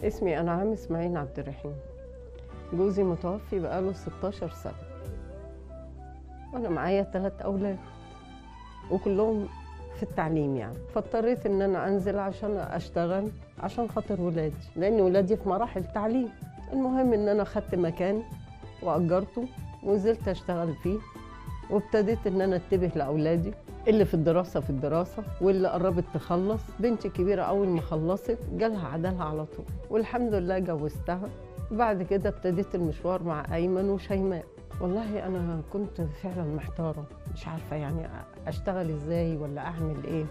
اسمي أنعام إسماعيل عبد الرحيم جوزي متوفي بقاله 16 سنة وأنا معايا ثلاث أولاد وكلهم في التعليم يعني فاضطريت إن أنا أنزل عشان أشتغل عشان خاطر ولادي لأن ولادي في مراحل تعليم المهم إن أنا خدت مكان وأجرته ونزلت أشتغل فيه وابتديت إن أنا أنتبه لأولادي اللي في الدراسة في الدراسة واللي قربت تخلص بنتي كبيرة أول ما خلصت جالها عدالها على طول والحمد لله جوزتها وبعد كده ابتديت المشوار مع أيمن وشيماء والله أنا كنت فعلا محتارة مش عارفة يعني أشتغل إزاي ولا أعمل إيه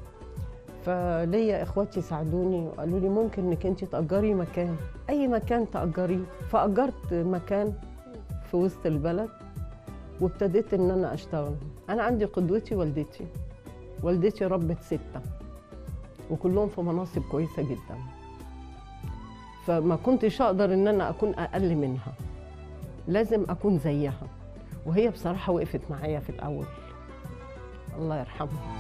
فليا إخواتي ساعدوني وقالوا لي ممكن إنك أنت تأجري مكان أي مكان تأجريه فأجرت مكان في وسط البلد وابتديت ان انا اشتغل انا عندي قدوتي والدتي والدتي ربت ستة وكلهم في مناصب كويسة جدا فما كنتش اقدر ان انا اكون اقل منها لازم اكون زيها وهي بصراحة وقفت معايا في الاول الله يرحمها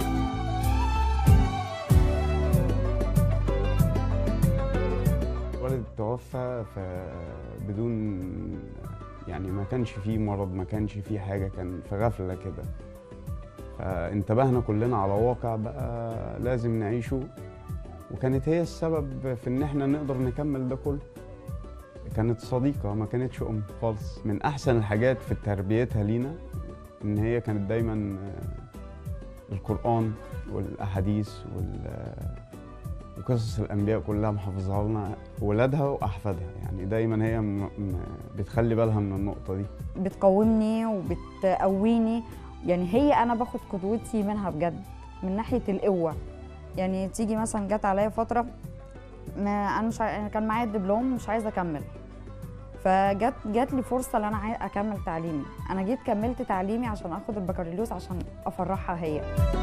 والد توفى ف بدون يعني ما كانش فيه مرض ما كانش فيه حاجة كان في غفلة كده فانتبهنا كلنا على واقع بقى لازم نعيشه وكانت هي السبب في ان احنا نقدر نكمل ده كله كانت صديقة ما كانتش أم خالص من أحسن الحاجات في تربيتها لينا إن هي كانت دايما القرآن والأحاديث وال وقصص الانبياء كلها محافظها لنا ولادها واحفادها يعني دايما هي م... م... بتخلي بالها من النقطه دي بتقومني وبتقويني يعني هي انا باخد قدوتي منها بجد من ناحيه القوه يعني تيجي مثلا جت عليا فتره ما انا مش ع... كان معايا الدبلوم مش عايزه اكمل فجت جات لي فرصه ان انا عايز اكمل تعليمي انا جيت كملت تعليمي عشان اخد البكالوريوس عشان افرحها هي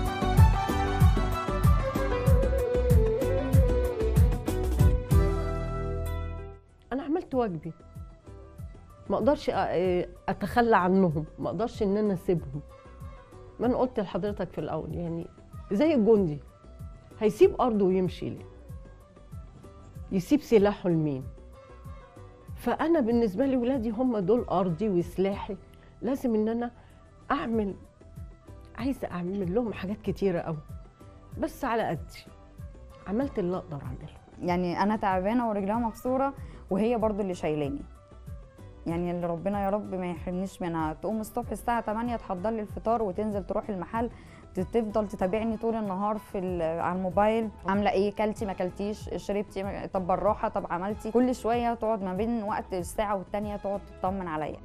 عملت واجبي ما اقدرش اتخلى عنهم ما اقدرش ان انا اسيبهم ما انا قلت لحضرتك في الاول يعني زي الجندي هيسيب ارضه ويمشي ليه يسيب سلاحه لمين فانا بالنسبه لي ولادي هم دول ارضي وسلاحي لازم ان انا اعمل عايزه اعمل لهم حاجات كتيره قوي بس على قدي عملت اللي اقدر اعمله يعني انا تعبانه ورجلها مكسوره وهي برضو اللي شايلاني يعني اللي ربنا يا رب ما يحرمنيش منها تقوم الصبح الساعه 8 تحضر لي الفطار وتنزل تروح المحل تفضل تتابعني طول النهار في على الموبايل عامله ايه كلتي ما كلتيش شربتي طب بالراحه طب عملتي كل شويه تقعد ما بين وقت الساعه والتانيه تقعد تطمن عليا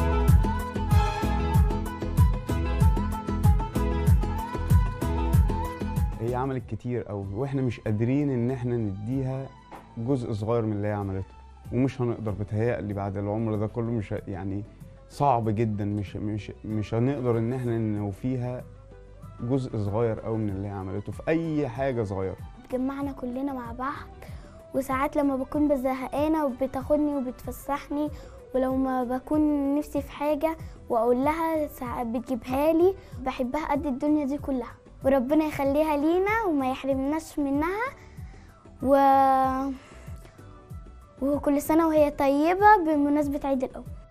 هي عملت كتير قوي واحنا مش قادرين ان احنا نديها جزء صغير من اللي هي عملته ومش هنقدر بتهيألي بعد العمر ده كله مش يعني صعب جدا مش مش مش هنقدر ان احنا نوفيها جزء صغير قوي من اللي هي عملته في اي حاجه صغيره بتجمعنا كلنا مع بعض وساعات لما بكون بزهقانه وبتاخدني وبتفسحني ولو ما بكون نفسي في حاجه واقول لها ساعات بتجيبها لي بحبها قد الدنيا دي كلها وربنا يخليها لينا وما يحرمناش منها و وكل سنة وهي طيبة بمناسبة عيد الأم